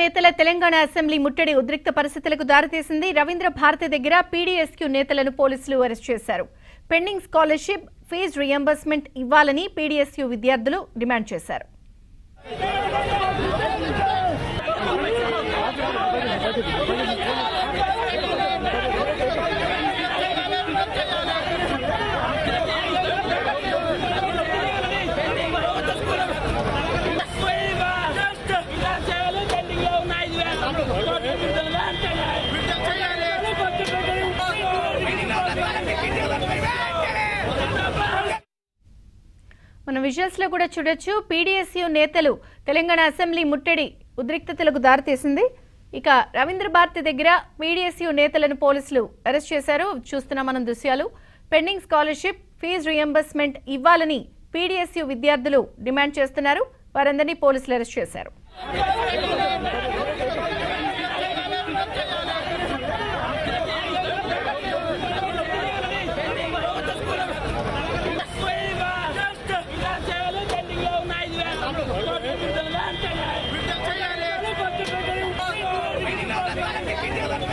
నేతల తెలంగాణ అసెంబ్లీ ముట్టడి ఉద్రిక్త పరిస్థితులకు దారితీసింది రవీంద్ర భారతి దగ్గర పీడీఎస్క్యూ నేతలను పోలీసులు అరెస్ట్ చేశారు పెండింగ్ స్కాలర్షిప్ ఫీజు రియంబర్స్మెంట్ ఇవ్వాలని పీడీఎస్యూ విద్యార్థులు డిమాండ్ చేశారు మన విజువల్స్ లో కూడా చూడొచ్చు పీడీఎస్యూ నేతలు తెలంగాణ అసెంబ్లీ ముట్టడి ఉద్రిక్తతలకు దారితీసింది ఇక రవీంద్ర భారతి దగ్గర పీడీఎస్యూ నేతలను పోలీసులు అరెస్ట్ చేశారు చూస్తున్నాం మనం దృశ్యాలు పెండింగ్ స్కాలర్షిప్ ఫీజు రియంబర్స్మెంట్ ఇవ్వాలని పీడీఎస్యూ విద్యార్థులు డిమాండ్ చేస్తున్నారు వారందరినీ పోలీసులు అరెస్ట్ చేశారు Thank you.